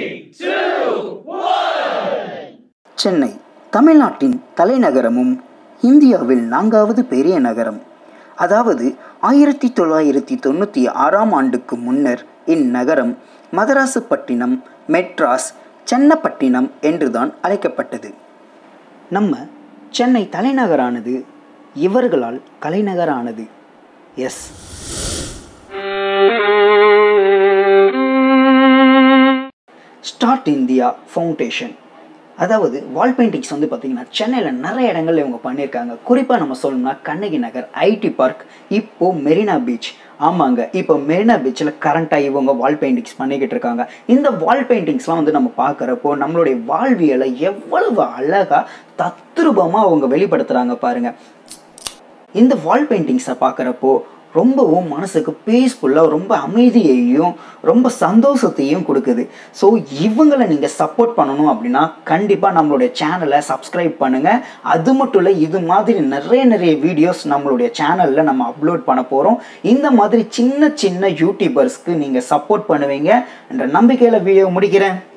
சென்னை தமிழ்நாட்டின் தலைநகரமும் இந்தியாவில் நான்காவது பெரிய நகரம் அதாவது ஆயிரத்தி தொள்ளாயிரத்தி தொண்ணூற்றி ஆறாம் ஆண்டுக்கு முன்னர் இந்நகரம் மதராசுப்பட்டினம் மெட்ராஸ் சென்னப்பட்டினம் என்றுதான் அழைக்கப்பட்டது நம்ம சென்னை தலைநகரானது இவர்களால் கலைநகரானது எஸ் ஸ்டார்ட் இந்தியா ஃபவுண்டேஷன் அதாவது வால் பெயிண்டிங்ஸ் வந்து பார்த்திங்கன்னா சென்னையில் நிறைய இடங்கள்ல இவங்க பண்ணியிருக்காங்க குறிப்பாக நம்ம சொல்லணும்னா கண்ணகி நகர் ஐடி பார்க் இப்போது மெரினா பீச் ஆமாங்க இப்போ மெரினா பீச்சில் கரண்ட்டாக இவங்க வால் பெயிண்டிங்ஸ் பண்ணிக்கிட்டு இருக்காங்க இந்த வால் பெயிண்டிங்ஸ்லாம் வந்து நம்ம பார்க்குறப்போ நம்மளுடைய வாழ்வியலை எவ்வளவு அழகாக தத்ரூபமாக அவங்க வெளிப்படுத்துகிறாங்க பாருங்கள் இந்த வால் பெயிண்டிங்ஸை பார்க்குறப்போ ரொம்பவும் மனசுக்கு பீஸ்ஃபுல்லாக ரொம்ப அமைதியையும் ரொம்ப சந்தோஷத்தையும் கொடுக்குது ஸோ இவங்களை நீங்கள் சப்போர்ட் பண்ணணும் அப்படின்னா கண்டிப்பாக நம்மளுடைய சேனலை சப்ஸ்கிரைப் பண்ணுங்கள் அது மட்டும் இல்லை இது மாதிரி நிறைய நிறைய வீடியோஸ் நம்மளுடைய சேனலில் நம்ம அப்லோட் பண்ண போகிறோம் இந்த மாதிரி சின்ன சின்ன யூடியூபர்ஸ்க்கு நீங்கள் சப்போர்ட் பண்ணுவீங்க என்ற நம்பிக்கையில் வீடியோ முடிக்கிறேன்